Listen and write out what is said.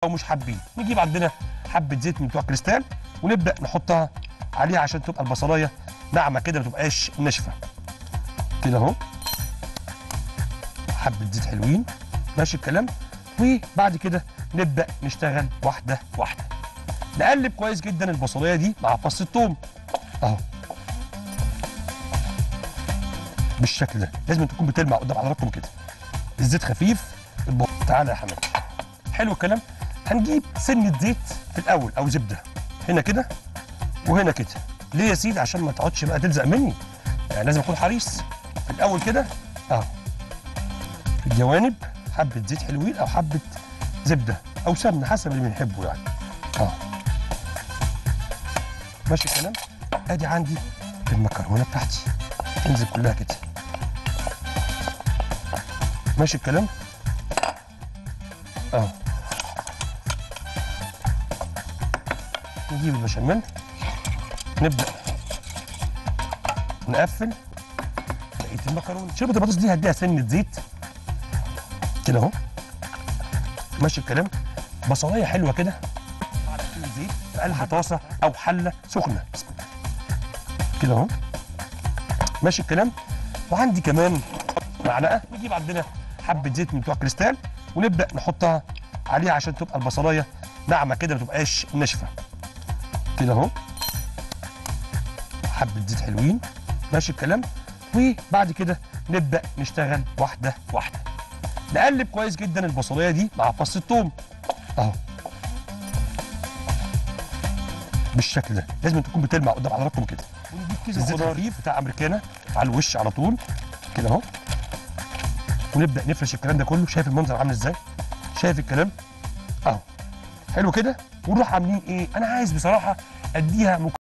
او مش حابين نجيب عندنا حبه زيت من بتوع كريستال ونبدا نحطها عليها عشان تبقى البصلايه ناعمه كده ما تبقاش ناشفه كده اهو حبه زيت حلوين ماشي الكلام وبعد كده نبدا نشتغل واحده واحده نقلب كويس جدا البصلايه دي مع فص الثوم اهو بالشكل ده لازم تكون بتلمع قدام حضراتكم كده الزيت خفيف الب... تعالى يا حماد حلو الكلام هنجيب سنه زيت في الاول او زبده هنا كده وهنا كده ليه يا سيدي عشان ما تقعدش بقى تلزق مني يعني لازم اكون حريص في الاول كده اهو في الجوانب حبه زيت حلوين او حبه زبده او سمنه حسب اللي بنحبه يعني اه ماشي الكلام ادي عندي المكرونه بتاعتي تنزل كلها كده ماشي الكلام اه نجيب البشاميل نبدا نقفل بقيه المكرونه شوربه البطاطس دي هديها سنه زيت كده اهو ماشي الكلام بصلايه حلوه كده على كيلو زيت في قلب طاسه او حله سخنه بسم الله كده اهو ماشي الكلام وعندي كمان معلقه نجيب عندنا حبه زيت من بتوع كريستال ونبدا نحطها عليها عشان تبقى البصلايه ناعمه كده ما تبقاش ناشفه كده اهو حبه زيت حلوين ماشي الكلام وبعد كده نبدا نشتغل واحده واحده نقلب كويس جدا البصلايه دي مع فص الثوم اهو بالشكل ده لازم تكون بتلمع قدام حضراتكم كده ونجيب كيس الزيت خفيف بتاع امريكانا على الوش على طول كده اهو ونبدا نفرش الكلام ده كله شايف المنظر عامل ازاي شايف الكلام اهو حلو كده ونروح عاملين ايه انا عايز بصراحه اديها